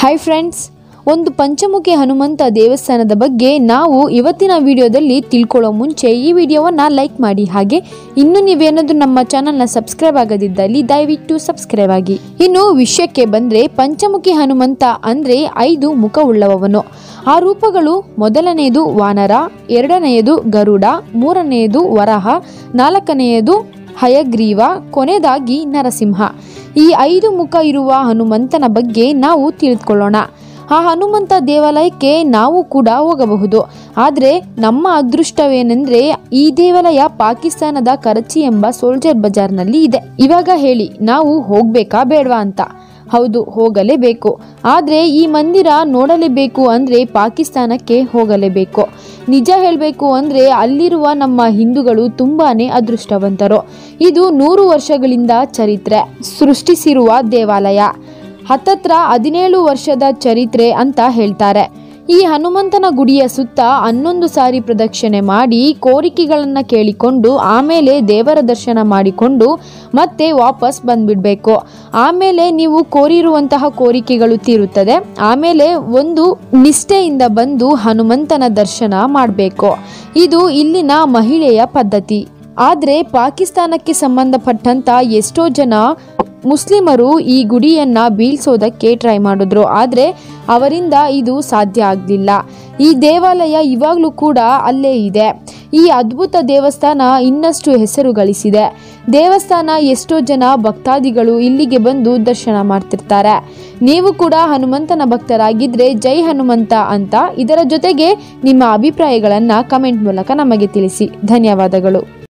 hi friends ಒಂದು ಪಂಚಮುಖಿ ಹನುಮಂತ ದೇವಸ್ಥಾನದ ಬಗ್ಗೆ ನಾವು ಇವತ್ತಿನ ವಿಡಿಯೋದಲ್ಲಿ ತಿಳ್ಕೊಳ್ಳೋ ಮುಂಚೆ ಈ ವಿಡಿಯೋವನ್ನು ಲೈಕ್ ಮಾಡಿ ಹಾಗೆ ಇನ್ನು ನೀವೇನಾದರೂ ನಮ್ಮ ಚಾನಲ್ನ ಸಬ್ಸ್ಕ್ರೈಬ್ ಆಗದಿದ್ದಲ್ಲಿ ದಯವಿಟ್ಟು ಸಬ್ಸ್ಕ್ರೈಬ್ ಆಗಿ ಇನ್ನು ವಿಷಯಕ್ಕೆ ಬಂದರೆ ಪಂಚಮುಖಿ ಹನುಮಂತ ಅಂದರೆ ಐದು ಮುಖವುಳ್ಳವನು ಆ ರೂಪಗಳು ಮೊದಲನೆಯದು ವಾನರ ಎರಡನೆಯದು ಗರುಡ ಮೂರನೆಯದು ವರಹ ನಾಲ್ಕನೆಯದು ಹಯಗ್ರೀವ ಕೊನೆಯದಾಗಿ ನರಸಿಂಹ ಈ ಐದು ಮುಖ ಇರುವ ಹನುಮಂತನ ಬಗ್ಗೆ ನಾವು ತಿಳಿದುಕೊಳ್ಳೋಣ ಆ ಹನುಮಂತ ದೇವಾಲಯಕ್ಕೆ ನಾವು ಕೂಡ ಹೋಗಬಹುದು ಆದರೆ ನಮ್ಮ ಅದೃಷ್ಟವೇನೆಂದರೆ ಈ ದೇವಾಲಯ ಪಾಕಿಸ್ತಾನದ ಕರಚಿ ಎಂಬ ಸೋಲ್ಜರ್ ಬಜಾರ್ನಲ್ಲಿ ಇದೆ ಇವಾಗ ಹೇಳಿ ನಾವು ಹೋಗ್ಬೇಕಾ ಬೇಡವಾ ಅಂತ ಹೌದು ಹೋಗಲೇಬೇಕು ಆದರೆ ಈ ಮಂದಿರ ನೋಡಲೇಬೇಕು ಅಂದರೆ ಪಾಕಿಸ್ತಾನಕ್ಕೆ ಹೋಗಲೇಬೇಕು ನಿಜ ಹೇಳಬೇಕು ಅಂದರೆ ಅಲ್ಲಿರುವ ನಮ್ಮ ಹಿಂದೂಗಳು ತುಂಬಾನೇ ಅದೃಷ್ಟವಂತರು ಇದು ನೂರು ವರ್ಷಗಳಿಂದ ಚರಿತ್ರೆ ಸೃಷ್ಟಿಸಿರುವ ದೇವಾಲಯ ಹತ್ತತ್ರ ಹದಿನೇಳು ವರ್ಷದ ಚರಿತ್ರೆ ಅಂತ ಹೇಳ್ತಾರೆ ಈ ಹನುಮಂತನ ಗುಡಿಯ ಸುತ್ತ ಹನ್ನೊಂದು ಸಾರಿ ಪ್ರದಕ್ಷಿಣೆ ಮಾಡಿ ಕೋರಿಕೆಗಳನ್ನು ಕೇಳಿಕೊಂಡು ಆಮೇಲೆ ದೇವರ ದರ್ಶನ ಮಾಡಿಕೊಂಡು ಮತ್ತೆ ವಾಪಸ್ ಬಂದ್ಬಿಡ್ಬೇಕು ಆಮೇಲೆ ನೀವು ಕೋರಿರುವಂತಹ ಕೋರಿಕೆಗಳು ತೀರುತ್ತದೆ ಆಮೇಲೆ ಒಂದು ನಿಷ್ಠೆಯಿಂದ ಬಂದು ಹನುಮಂತನ ದರ್ಶನ ಮಾಡಬೇಕು ಇದು ಇಲ್ಲಿನ ಮಹಿಳೆಯ ಪದ್ಧತಿ ಆದರೆ ಪಾಕಿಸ್ತಾನಕ್ಕೆ ಸಂಬಂಧಪಟ್ಟಂತ ಎಷ್ಟೋ ಜನ ಮುಸ್ಲಿಮರು ಈ ಗುಡಿಯನ್ನ ಬೀಳ್ಸೋದಕ್ಕೆ ಟ್ರೈ ಮಾಡಿದ್ರು ಆದರೆ ಅವರಿಂದ ಇದು ಸಾಧ್ಯ ಆಗಲಿಲ್ಲ ಈ ದೇವಾಲಯ ಇವಾಗಲೂ ಕೂಡ ಅಲ್ಲೇ ಇದೆ ಈ ಅದ್ಭುತ ದೇವಸ್ಥಾನ ಇನ್ನಷ್ಟು ಹೆಸರು ಗಳಿಸಿದೆ ದೇವಸ್ಥಾನ ಎಷ್ಟೋ ಜನ ಭಕ್ತಾದಿಗಳು ಇಲ್ಲಿಗೆ ಬಂದು ದರ್ಶನ ಮಾಡ್ತಿರ್ತಾರೆ ನೀವು ಕೂಡ ಹನುಮಂತನ ಭಕ್ತರಾಗಿದ್ದರೆ ಜೈ ಹನುಮಂತ ಅಂತ ಇದರ ಜೊತೆಗೆ ನಿಮ್ಮ ಅಭಿಪ್ರಾಯಗಳನ್ನು ಕಮೆಂಟ್ ಮೂಲಕ ನಮಗೆ ತಿಳಿಸಿ ಧನ್ಯವಾದಗಳು